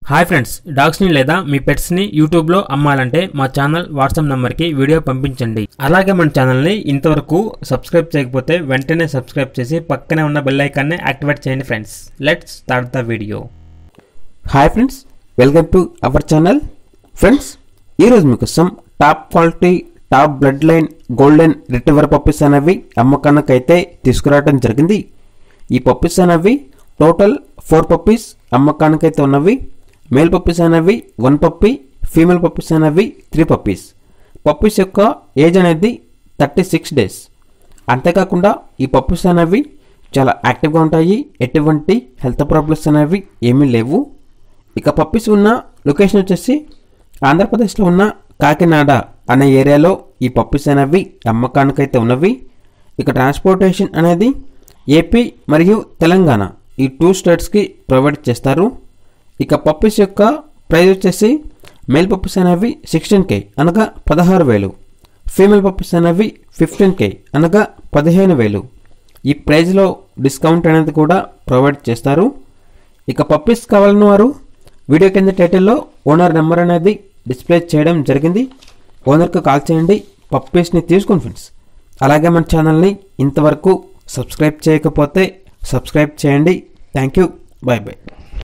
hi friends డాగ్స్ని లేదా మీ పెట్స్ని యూట్యూబ్లో అమ్మాలంటే మా ఛానల్ వాట్సాప్ నెంబర్కి వీడియో పంపించండి అలాగే మన ఛానల్ని ఇంతవరకు సబ్స్క్రైబ్ చేయకపోతే వెంటనే సబ్స్క్రైబ్ చేసి పక్కనే ఉన్న బెల్ ఐకాన్ని యాక్టివేట్ చేయండి friends let's start the video hi friends welcome to our channel friends ఈరోజు మీకోసం top quality top bloodline golden retriever puppies అనేవి అమ్మకానికి అయితే తీసుకురావడం జరిగింది ఈ పప్పీస్ అనేవి టోటల్ ఫోర్ పప్పీస్ అమ్మకానికి అయితే ఉన్నవి మేల్ పప్పీస్ అనేవి వన్ పప్పీ ఫీమేల్ పప్పీస్ అనేవి త్రీ పప్పీస్ పప్పీస్ యొక్క ఏజ్ అనేది థర్టీ సిక్స్ డేస్ అంతేకాకుండా ఈ పప్పీస్ అనేవి చాలా యాక్టివ్గా ఉంటాయి ఎటువంటి హెల్త్ ప్రాబ్లమ్స్ అనేవి ఏమీ లేవు ఇక పప్పీస్ ఉన్న లొకేషన్ వచ్చేసి ఆంధ్రప్రదేశ్లో ఉన్న కాకినాడ అనే ఏరియాలో ఈ పప్పీస్ అనేవి అమ్మకానికైతే ఉన్నవి ఇక ట్రాన్స్పోర్టేషన్ అనేది ఏపీ మరియు తెలంగాణ ఈ టూ స్టేట్స్కి ప్రొవైడ్ చేస్తారు ఇక పప్పీస్ యొక్క ప్రైస్ వచ్చేసి మేల్ పప్పీస్ అనేవి సిక్స్టీన్ కే అనగా పదహారు వేలు ఫీమేల్ పప్పీస్ అనేవి ఫిఫ్టీన్ కే అనగా పదిహేను వేలు ఈ ప్రైజ్లో డిస్కౌంట్ అనేది కూడా ప్రొవైడ్ చేస్తారు ఇక పప్పీస్ కావాలని వారు వీడియో కింద టైటిల్లో ఓనర్ నెంబర్ అనేది డిస్ప్లే చేయడం జరిగింది ఓనర్కి కాల్ చేయండి పప్పీస్ని తీసుకోండి ఫ్రెండ్స్ అలాగే మన ఛానల్ని ఇంతవరకు సబ్స్క్రైబ్ చేయకపోతే సబ్స్క్రైబ్ చేయండి థ్యాంక్ యూ బాయ్ బాయ్